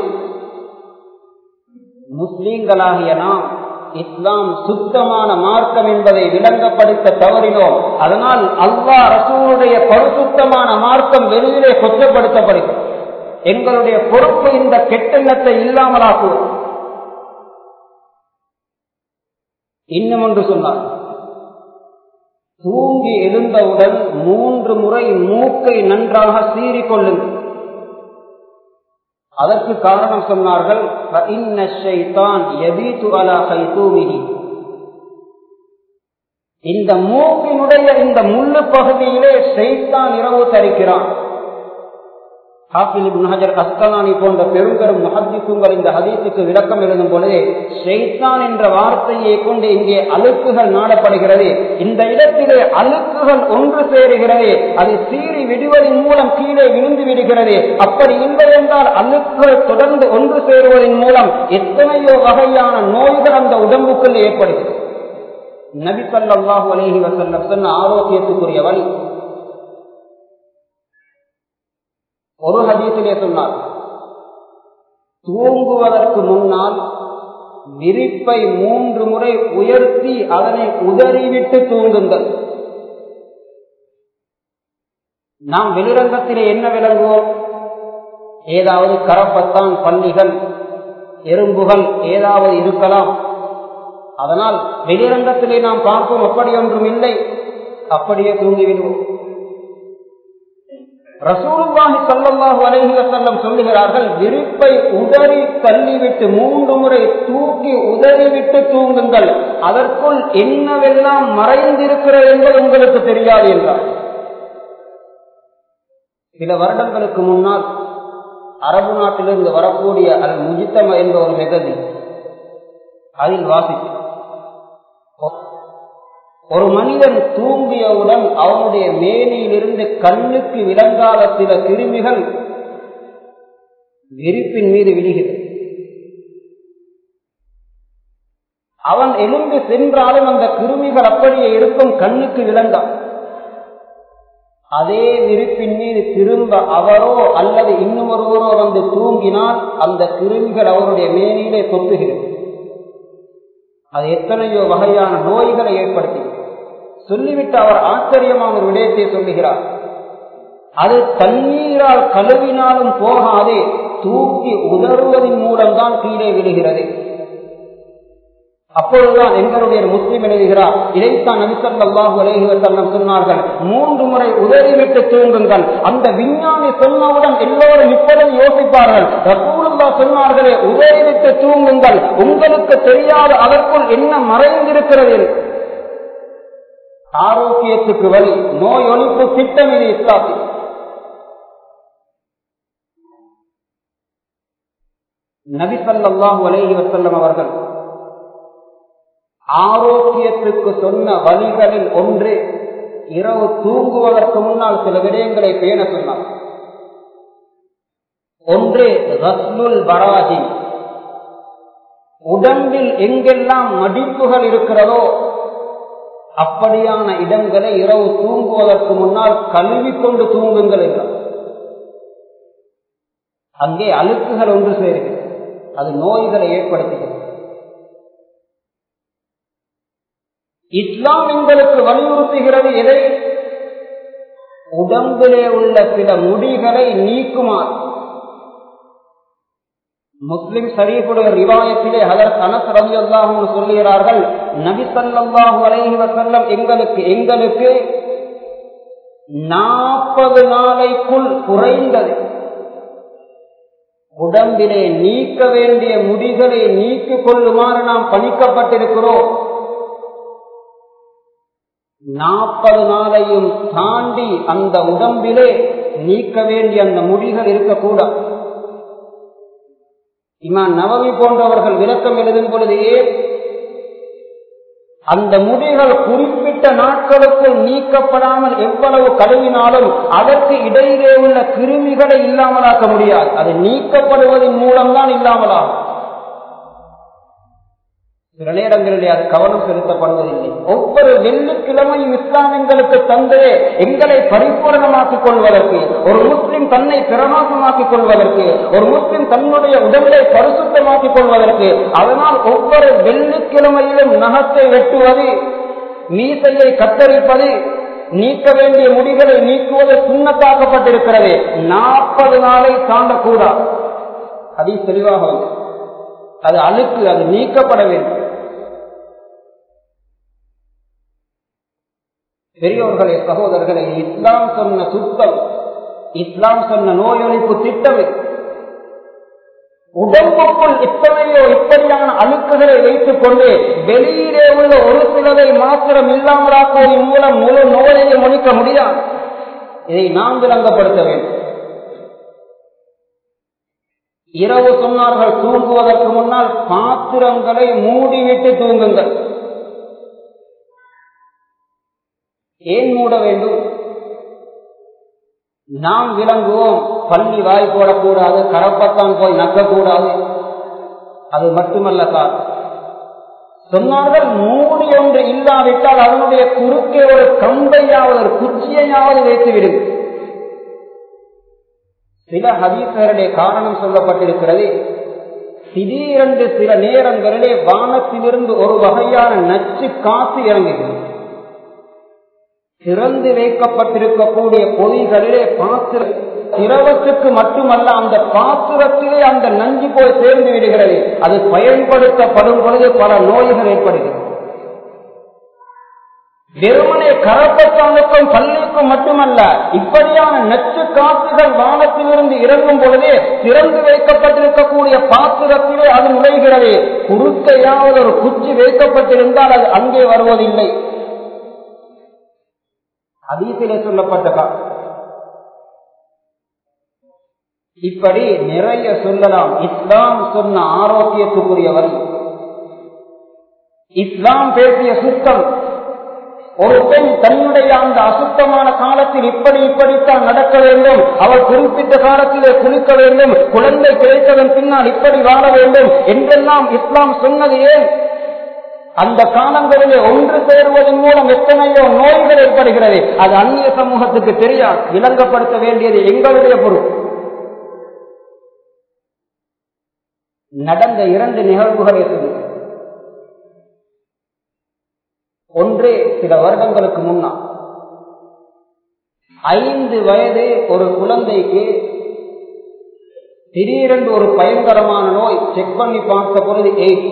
முஸ்லீம்களாகிய நாம் இஸ்லாம் சுத்தமான மார்க்கம் என்பதை விளங்கப்படுத்த தவறினோம் அதனால் அல்லா ரசூலுடைய பரிசுத்தமான மார்க்கம் வெளியிலே கொச்சப்படுத்தப்படுகிறது எங்களுடைய பொறுப்பு இந்த கெட்டெண்ணத்தை இல்லாமலாக்குவோம் இன்னும் ஒன்று சொன்னார் தூங்கி எழுந்தவுடன் மூன்று முறை மூக்கை நன்றாக சீறிக்கொள்ளுங்கள் அதற்கு காரணம் சொன்னார்கள் இந்த மூக்கினுடைய இந்த முள்ளு பகுதியிலே செய்தான் இரவு தரிக்கிறான் போன்ற பெரும்பெரும் முஹத்திசுங்கள் இந்த ஹதீஸுக்கு விளக்கம் எழுதும் பொழுது ஷெய்தான் என்ற வார்த்தையை கொண்டு இங்கே அழுக்குகள் நாடப்படுகிறது இந்த இடத்திலே அழுக்குகள் ஒன்று சேருகிறது அது சீறி விடுவதன் மூலம் கீழே விழுந்து விடுகிறது அப்படி இல்லை என்றால் அழுக்குகள் தொடர்ந்து ஒன்று சேருவதன் மூலம் எத்தனையோ வகையான நோய்கள் அந்த உடம்புக்குள் ஏற்படுகிறது நபி சொல்லாஹு அலஹி வசல்லம் சொன்ன ஆரோக்கியத்துக்குரிய வழி ஒரு ஹதீசிலே சொன்னார் தூங்குவதற்கு முன்னால் விரிப்பை மூன்று முறை உயர்த்தி அதனை உதறிவிட்டு தூங்குங்கள் நாம் வெளிரங்கத்திலே என்ன விளங்குவோம் ஏதாவது கரப்பத்தான் பள்ளிகள் எறும்புகள் ஏதாவது இருக்கலாம் அதனால் வெளிரங்கத்திலே நாம் பார்ப்போம் அப்படி ஒன்றும் இல்லை அப்படியே தூங்கிவிடுவோம் ரசூலுல்லாஹி ஸல்லல்லாஹு அலைஹி வஸல்லம் சொல்லுகிறார்கள் விரிப்பை உதறி தள்ளிவிட்டு மூன்று முறை தூக்கி உதறிவிட்டு தூங்குங்கள் அதற்குள் என்னவெல்லாம் மறைந்திருக்கிறது என்பது உங்களுக்கு தெரியாது என்றார் சில வருடங்களுக்கு முன்னால் அரபு நாட்டிலிருந்து வரக்கூடிய அல் முஜித்தம என்ற ஒரு மெகதி அதில் வாசித்து ஒரு மனிதன் தூங்கியவுடன் அவனுடைய மேனியிலிருந்து கண்ணுக்கு விளங்காத சில கிருமிகள் விரிப்பின் மீது விழுகிறது அவன் எழுந்து சென்றாலும் அந்த கிருமிகள் அப்படியே இருக்கும் கண்ணுக்கு விளங்கான் அதே விரிப்பின் மீது திரும்ப அவரோ அல்லது இன்னும் ஒருவரோ வந்து தூங்கினால் அந்த கிருமிகள் அவருடைய மேனியிலே கொத்துகிறது அது எத்தனையோ வகையான நோய்களை ஏற்படுத்தி சொல்லிவிட்டு அவர் ஆச்சரியமான ஒரு விடயத்தை சொல்லுகிறார் அது தண்ணீரால் கழுவினாலும் போகாதே தூக்கி உதறுவதன் மூலம்தான் கீழே விழுகிறது அப்பொழுதுதான் எங்களுடைய முஸ்லிம் எழுதுகிறார் இதைத்தான் நபிசல்லாஹு அலைஹி வசல்லம் சொன்னார்கள் மூன்று முறை உதறிவிட்டு தூங்குங்கள் அந்த விஞ்ஞானி சொன்னவுடன் எல்லோரும் இப்பொழுது யோசிப்பார்கள் ரசூலுல்லா சொன்னார்களே உதறிவிட்டு தூங்குங்கள் உங்களுக்கு தெரியாத அதற்குள் என்ன மறைந்திருக்கிறது ஆரோக்கியத்துக்கு வழி நோய் ஒழிப்பு திட்டம் இது இஸ்லாத்தில் நபி சல்லாஹூ அலைஹி வசல்லம் அவர்கள் ஆரோக்கியத்துக்கு சொன்ன வழிகளில் ஒன்று இரவு தூங்குவதற்கு முன்னால் சில விடயங்களை பேண சொன்னார் ஒன்று ரஸ்லுல் பராஜி உடம்பில் எங்கெல்லாம் மடிப்புகள் இருக்கிறதோ அப்படியான இடங்களை இரவு தூங்குவதற்கு முன்னால் கழுவிக்கொண்டு தூங்குங்கள் என்றார் அங்கே அழுக்குகள் ஒன்று சேருகிறது அது நோய்களை ஏற்படுத்துகிறது இஸ்லாம் எங்களுக்கு வலியுறுத்துகிறது எதை உடம்பிலே உள்ள சில முடிகளை நீக்குமாறு முஸ்லிம் ஷரீஃபுடைய ரிவாயத்திலே ஹதரத் அனஸ் ரவி அல்லாஹும் சொல்லுகிறார்கள் நபி சல்லாஹு அலைஹி வசல்லம் எங்களுக்கு எங்களுக்கு நாற்பது நாளைக்குள் குறைந்தது உடம்பிலே நீக்க வேண்டிய முடிகளை நீக்கிக் கொள்ளுமாறு நாம் பணிக்கப்பட்டிருக்கிறோம் நாற்பது நாளையும் தாண்டி அந்த உடம்பிலே நீக்க வேண்டிய அந்த முடிகள் இருக்கக்கூடாது இமான் நவவி போன்றவர்கள் விளக்கம் எழுதும் பொழுது ஏன் அந்த முடிகள் குறிப்பிட்ட நாட்களுக்குள் நீக்கப்படாமல் எவ்வளவு கழுவினாலும் அதற்கு இடையிலே உள்ள கிருமிகளை இல்லாமலாக்க முடியாது அது நீக்கப்படுவதன் மூலம்தான் இல்லாமலாகும் சில நேரங்களிலே அது கவனம் செலுத்தப்படுவதில்லை ஒவ்வொரு வெள்ளிக்கிழமையும் இஸ்லாமியங்களுக்கு தந்தே எங்களை பரிபூரணமாக்கிக் கொள்வதற்கு ஒரு முஸ்லிம் தன்னை பிரகாசமாக்கிக் கொள்வதற்கு ஒரு முஸ்லிம் தன்னுடைய உடலை பரிசுத்தமாக்கிக் கொள்வதற்கு அதனால் ஒவ்வொரு வெள்ளிக்கிழமையிலும் நகத்தை வெட்டுவது மீசையை கத்தரிப்பது நீக்க வேண்டிய முடிகளை நீக்குவது சுண்ணத்தாக்கப்பட்டிருக்கிறது நாற்பது நாளை தாண்டக்கூடாது அதை தெளிவாக வந்து அது அழுக்கு அது நீக்கப்பட வேண்டும் பெரியோர்களே சகோதரர்களே இஸ்லாம் சொன்ன சுத்தம் இஸ்லாம் சொன்ன நோயொழிப்பு திட்டம் உடம்புக்குள் எத்தனையோ இப்படியான அழுக்குகளை வைத்துக் கொண்டு வெளியிலே உள்ள ஒரு சிலரை மாத்திரம் இல்லாமலாக்குவதன் மூலம் முழு நோயை ஒழிக்க முடியாது இதை நாம் விளங்கப்படுத்த வேண்டும் இரவு சொன்னார்கள் தூங்குவதற்கு முன்னால் பாத்திரங்களை மூடிவிட்டு தூங்குங்கள் ஏன் மூட வேண்டும் நாம் விளங்குவோம் பள்ளி வாய் போடக்கூடாது கரப்பத்தான் போய் நக்கக்கூடாது அது மட்டுமல்ல சார் சொன்னார்கள் மூடி ஒன்று இல்லாவிட்டால் அதனுடைய குறுக்கே ஒரு கம்பையாவது ஒரு குச்சியையாவது வைத்து விடுங்க சில ஹதீசர்களுடைய காரணம் சொல்லப்பட்டிருக்கிறது திடீரென்று சில நேரங்களிலே வானத்திலிருந்து ஒரு வகையான நச்சு காத்து இறங்குகிறது திறந்து வைக்கப்பட்டிருக்கக்கூடிய பொதிகளிலே பாத்திர திரவத்துக்கு மட்டுமல்ல அந்த பாத்திரத்திலே அந்த நஞ்சு போய் சேர்ந்து விடுகிறது அது பயன்படுத்தப்படும் பொழுது பல நோய்கள் ஏற்படுகிறது வெறுமனே கரப்பத்தானுக்கும் பள்ளிக்கும் மட்டுமல்ல இப்படியான நச்சு காற்றுகள் வானத்திலிருந்து இறங்கும் பொழுதே திறந்து வைக்கப்பட்டிருக்கக்கூடிய பாத்திரத்திலே அது நுழைகிறது குறுக்கையாவது ஒரு குச்சி வைக்கப்பட்டிருந்தால் அது அங்கே வருவதில்லை அதீசிலே சொல்லப்பட்டதா இப்படி நிறைய சொல்லலாம் இஸ்லாம் சொன்ன ஆரோக்கியத்துக்குரியவர் இஸ்லாம் பேசிய சுத்தம் ஒரு பெண் தன்னுடைய அந்த அசுத்தமான காலத்தில் இப்படி இப்படித்தான் நடக்க வேண்டும் அவள் குறிப்பிட்ட காலத்திலே குளிக்க வேண்டும் குழந்தை கிடைத்ததன் பின்னால் இப்படி வாழ வேண்டும் என்றெல்லாம் இஸ்லாம் சொன்னது ஏன் அந்த காலங்களிலே ஒன்று சேருவதன் மூலம் எத்தனையோ நோய்கள் ஏற்படுகிறது அது அந்நிய சமூகத்துக்கு தெரியாது விளங்கப்படுத்த வேண்டியது எங்களுடைய பொருள் நடந்த இரண்டு நிகழ்வுகளை சொல்லுங்கள் ஒன்று சில வருடங்களுக்கு முன்னால் ஐந்து வயது ஒரு குழந்தைக்கு திடீரென்று ஒரு பயங்கரமான நோய் செக் பண்ணி பார்த்த பொழுது எய்ட்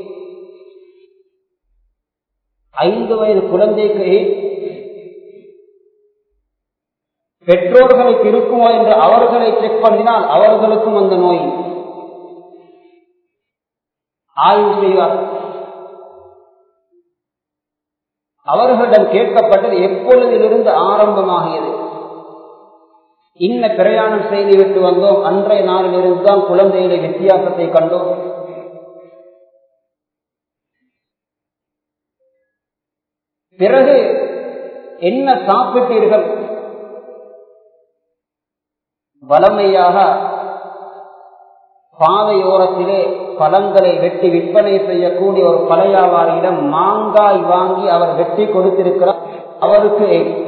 ஐந்து வயது குழந்தைக்கு எய்ட் பெற்றோர்களுக்கு இருக்குமோ என்று அவர்களை செக் பண்ணினால் அவர்களுக்கும் அந்த நோய் ஆய்வு செய்வார் அவர்களிடம் கேட்கப்பட்டது எப்பொழுதிலிருந்து ஆரம்பமாகியது இன்ன பிரயாணம் செய்துவிட்டு வந்தோம் அன்றைய நாளிலிருந்து தான் குழந்தையில வித்தியாசத்தை கண்டோம் பிறகு என்ன சாப்பிட்டீர்கள் வளமையாக பாதையோரத்திலே பழங்களை வெட்டி விற்பனை செய்யக்கூடிய ஒரு பழையாவாரியிடம் மாங்காய் வாங்கி அவர் வெட்டி கொடுத்திருக்கிறார் அவருக்கு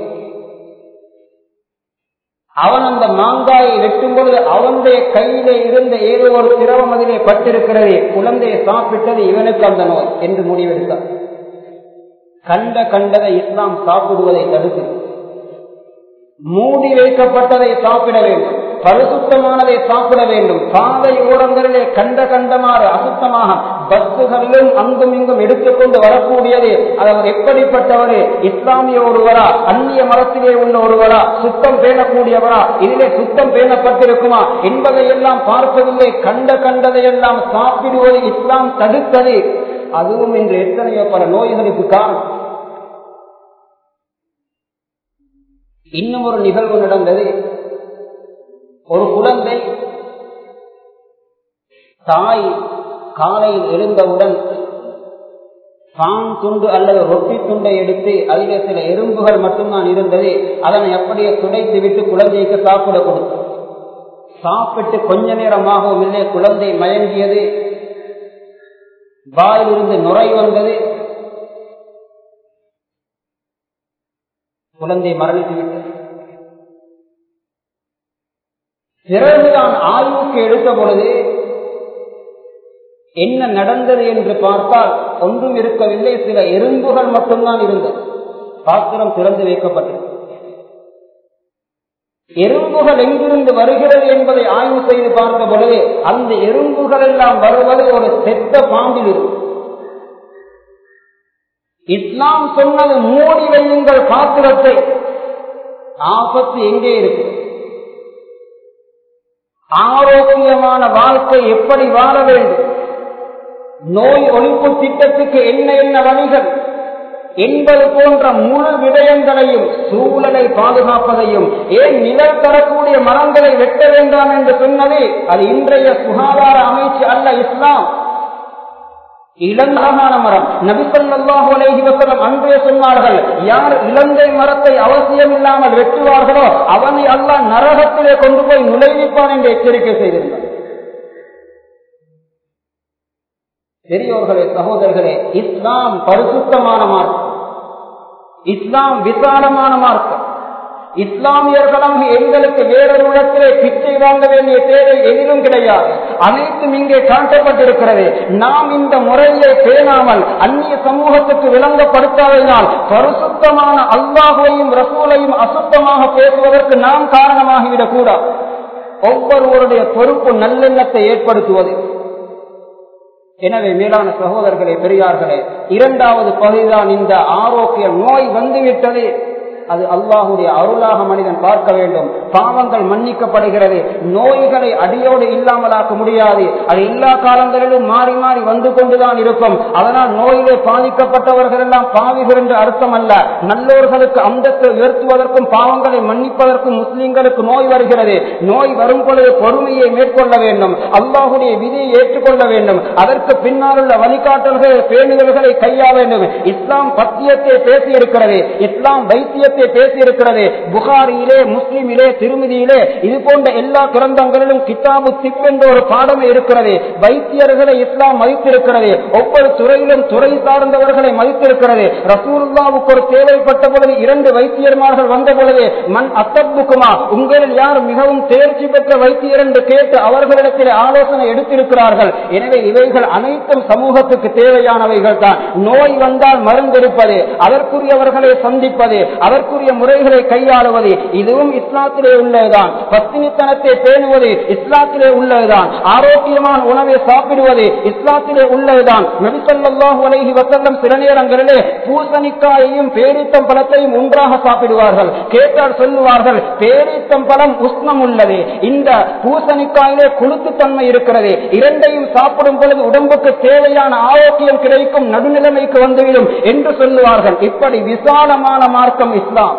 அவன் அந்த மாங்காயை வெட்டும் பொழுது அவனுடைய கையிலே இருந்த ஏதோ ஒரு திரவம் அதிலே பட்டிருக்கிறது குழந்தையை சாப்பிட்டது இவனுக்கு அந்த நோய் என்று முடிவெடுத்தார் கண்ட கண்டதை இஸ்லாம் சாப்பிடுவதை தடுத்து மூடி வைக்கப்பட்டதை சாப்பிட வேண்டும் பரிசுத்தமானதை சாப்பிட வேண்டும் பாதை ஓரங்களிலே கண்ட கண்டமாறு அசுத்தமாக பஸ்ஸுகளிலும் அங்கும் இங்கும் எடுத்துக்கொண்டு வரக்கூடியது அவர் எப்படிப்பட்டவர் இஸ்லாமிய ஒருவரா அந்நிய மரத்திலே உள்ள ஒருவரா சுத்தம் பேணக்கூடியவரா இதிலே சுத்தம் பேணப்பட்டிருக்குமா என்பதை எல்லாம் பார்ப்பதில்லை கண்ட கண்டதையெல்லாம் சாப்பிடுவது இஸ்லாம் தடுத்தது அதுவும் இன்று எத்தனையோ பல நோய்களுக்கு காரணம் இன்னும் ஒரு நிகழ்வு நடந்தது ஒரு குழந்தை தாய் காலையில் எழுந்தவுடன் பான் துண்டு அல்லது ரொட்டி துண்டை எடுத்து அதிலே சில எறும்புகள் மட்டும்தான் இருந்தது அதனை அப்படியே துடைத்து விட்டு குழந்தைக்கு சாப்பிட கொடுத்து சாப்பிட்டு கொஞ்ச நேரமாகவும் இல்லை குழந்தை மயங்கியது வாயிலிருந்து நுரை வந்தது குழந்தை மரணித்து விட்டது பிறகுதான் ஆய்வுக்கு எடுத்த பொழுது என்ன நடந்தது என்று பார்த்தால் ஒன்றும் இருக்கவில்லை சில எறும்புகள் மட்டும்தான் இருந்தது பாத்திரம் திறந்து வைக்கப்பட்டது எறும்புகள் எங்கிருந்து வருகிறது என்பதை ஆய்வு செய்து பார்த்த பொழுது அந்த எறும்புகள் எல்லாம் வருவது ஒரு செத்த பாம்பில் இருக்கும் இஸ்லாம் சொன்னது மூடி வையுங்கள் பாத்திரத்தை ஆபத்து எங்கே இருக்கு ஆரோக்கியமான வாழ்க்கை எப்படி வாழ வேண்டும் நோய் ஒழிப்பு திட்டத்துக்கு என்ன என்ன வழிகள் என்பது போன்ற முழு விடயங்களையும் சூழலை பாதுகாப்பதையும் ஏன் நிழல் தரக்கூடிய மரங்களை வெட்ட வேண்டாம் என்று சொன்னது அது இன்றைய சுகாதார அமைச்சு அல்ல இஸ்லாம் இளந்தமான மரம் நபிசல்லாஹு அலைஹி வஸல்லம் அன்றே சொன்னார்கள் யார் இலங்கை மரத்தை அவசியம் இல்லாமல் வெட்டுவார்களோ அவனை அல்லாஹ் நரகத்திலே கொண்டு போய் நுழைவிப்பான் என்று எச்சரிக்கை செய்திருந்தார் பெரியோர்களே சகோதரர்களே இஸ்லாம் பரிசுத்தமான மார்க்கம் இஸ்லாம் விசாலமான மார்க்கம் இஸ்லாமியர்களும் எங்களுக்கு வேறொரு இடத்திலே பிச்சை வாங்க வேண்டிய தேவை எதிலும் கிடையாது அனைத்தும் இங்கே காட்டப்பட்டிருக்கிறது நாம் இந்த முறையை பேணாமல் அந்நிய சமூகத்துக்கு விளங்கப்படுத்தாததினால் பரிசுத்தமான அல்லாஹையும் ரசூலையும் அசுத்தமாக பேசுவதற்கு நாம் காரணமாகிவிடக் கூடாது ஒவ்வொருவருடைய பொறுப்பு நல்லெண்ணத்தை ஏற்படுத்துவது எனவே மேலான சகோதரர்களே பெரியார்களே இரண்டாவது பகுதிதான் இந்த ஆரோக்கிய நோய் வந்துவிட்டது அது அல்லாஹுடைய அருளாக மனிதன் பார்க்க வேண்டும் பாவங்கள் மன்னிக்கப்படுகிறது நோய்களை அடியோடு இல்லாமலாக்க முடியாது அது எல்லா காலங்களிலும் மாறி மாறி வந்து கொண்டுதான் இருக்கும் அதனால் நோயிலே பாதிக்கப்பட்டவர்கள் எல்லாம் பாவிகள் என்று அர்த்தம் அல்ல நல்லோர்களுக்கு அந்தத்தை உயர்த்துவதற்கும் பாவங்களை மன்னிப்பதற்கும் முஸ்லிம்களுக்கு நோய் வருகிறது நோய் வரும் பொழுது பொறுமையை மேற்கொள்ள வேண்டும் அல்லாஹுடைய விதியை ஏற்றுக்கொள்ள வேண்டும் அதற்கு பின்னால் உள்ள வழிகாட்டல்கள் பேணுதல்களை கையாள வேண்டும் இஸ்லாம் பத்தியத்தை பேசியிருக்கிறது இஸ்லாம் வைத்தியத்தை பேசியிருக்கிறது புகாரியிலே முஸ்லிமிலே திருமதியிலே இது போன்ற எல்லா கிரந்தங்களிலும் கிதாபு திப் என்ற ஒரு பாடமே இருக்கிறது வைத்தியர்களை இஸ்லாம் மதித்திருக்கிறது ஒவ்வொரு துறையிலும் துறை சார்ந்தவர்களை மதித்திருக்கிறது ரசூல்லாவுக்கு ஒரு தேவைப்பட்ட பொழுது இரண்டு வைத்தியர்மார்கள் வந்த பொழுது மண் அத்தப்புக்குமா உங்களில் யார் மிகவும் தேர்ச்சி பெற்ற வைத்தியர் என்று கேட்டு அவர்களிடத்தில் ஆலோசனை எடுத்திருக்கிறார்கள் எனவே இவைகள் அனைத்தும் சமூகத்துக்கு தேவையானவைகள் தான் நோய் வந்தால் மருந்தெடுப்பது அதற்குரியவர்களை சந்திப்பது அதற்குரிய முறைகளை கையாளுவது இதுவும் இஸ்லாத்திலே உள்ளதுதான் பத்தினித்தனத்தை பேணுவது இஸ்லாத்திலே உள்ளதுதான் ஆரோக்கியமான உணவை சாப்பிடுவது இஸ்லாத்திலே உள்ளதுதான் நபிசல்லாஹு அலைஹி வசல்லம் சில நேரங்களிலே பூசணிக்காயையும் பேரித்தம் பழத்தையும் ஒன்றாக சாப்பிடுவார்கள் கேட்டால் சொல்லுவார்கள் பேரித்தம் பழம் உஷ்ணம் உள்ளது இந்த பூசணிக்காயிலே குளுத்துத்தன்மை இருக்கிறது இரண்டையும் சாப்பிடும் பொழுது உடம்புக்கு தேவையான ஆரோக்கியம் கிடைக்கும் நடுநிலைமைக்கு வந்துவிடும் என்று சொல்லுவார்கள் இப்படி விசாலமான மார்க்கம் இஸ்லாம்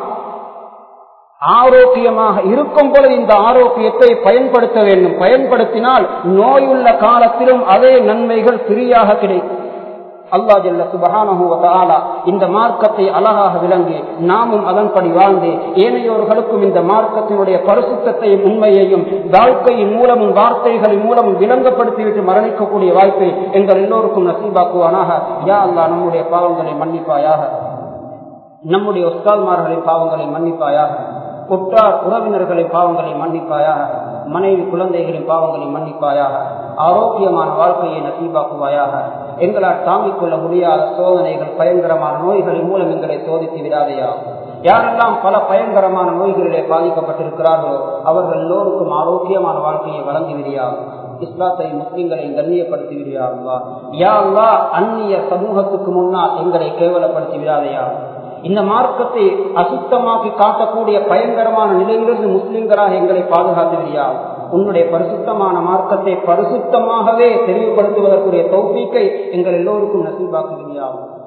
ஆரோக்கியமாக இருக்கும் பொழுது இந்த ஆரோக்கியத்தை பயன்படுத்த வேண்டும் பயன்படுத்தினால் நோயுள்ள காலத்திலும் அதே நன்மைகள் ஃப்ரீயாக கிடைக்கும் அல்லா ஜல்ல சுபகான இந்த மார்க்கத்தை அழகாக விளங்கி நாமும் அதன்படி வாழ்ந்து ஏனையோர்களுக்கும் இந்த மார்க்கத்தினுடைய பரிசுத்தையும் உண்மையையும் வாழ்க்கையின் மூலமும் வார்த்தைகளின் மூலமும் விளங்கப்படுத்திவிட்டு மரணிக்கக்கூடிய வாய்ப்பை எங்கள் எல்லோருக்கும் நசீபாக்குவானாக யா அல்லா நம்முடைய பாவங்களை மன்னிப்பாயாக நம்முடைய உஸ்தால்மார்களின் பாவங்களை மன்னிப்பாயாக உற்றார் உறவினர்களின் பாவங்களை மன்னிப்பாயாக மனைவி குழந்தைகளின் பாவங்களை மன்னிப்பாயாக ஆரோக்கியமான வாழ்க்கையை நசீபாக்குவாயாக எங்களால் தாங்கிக் கொள்ள முடியாத சோதனைகள் பயங்கரமான நோய்களின் மூலம் எங்களை சோதித்து விடாதையா யாரெல்லாம் பல பயங்கரமான நோய்களிலே பாதிக்கப்பட்டிருக்கிறார்களோ அவர்கள் எல்லோருக்கும் ஆரோக்கியமான வாழ்க்கையை வழங்கிவிடியா இஸ்லாத்தை முஸ்லிம்களை கண்ணியப்படுத்தி விடுவார்களா யா அல்லா அந்நிய சமூகத்துக்கு முன்னால் எங்களை கேவலப்படுத்தி விடாதையா இந்த மார்க்கத்தை அசுத்தமாக்கி காட்டக்கூடிய பயங்கரமான நிலையிலிருந்து முஸ்லிம்களாக எங்களை பாதுகாத்து விடியா உன்னுடைய பரிசுத்தமான மார்க்கத்தை பரிசுத்தமாகவே தெளிவுபடுத்துவதற்குரிய தௌஃபீக்கை எங்கள் எல்லோருக்கும் நசீபாக்கு விடியா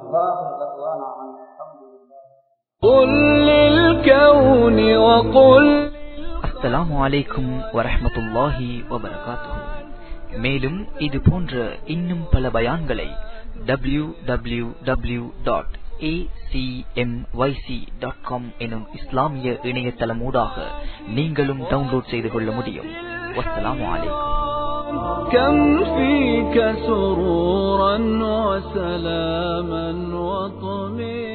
قل للكون وقل அஸ்ஸலாமு அலைக்கும் வரஹ்மத்துல்லாஹி வபரகாத்துஹு மேலும் இது போன்ற இன்னும் பல பயான்களை W W W dot dot com எனும் இஸ்லாமிய இணையதளமூடாக நீங்களும் டவுன்லோட் செய்து கொள்ள முடியும் வஸ்ஸலாமு அலைக்கும் كم فيك سرورا وسلاما وطمئنا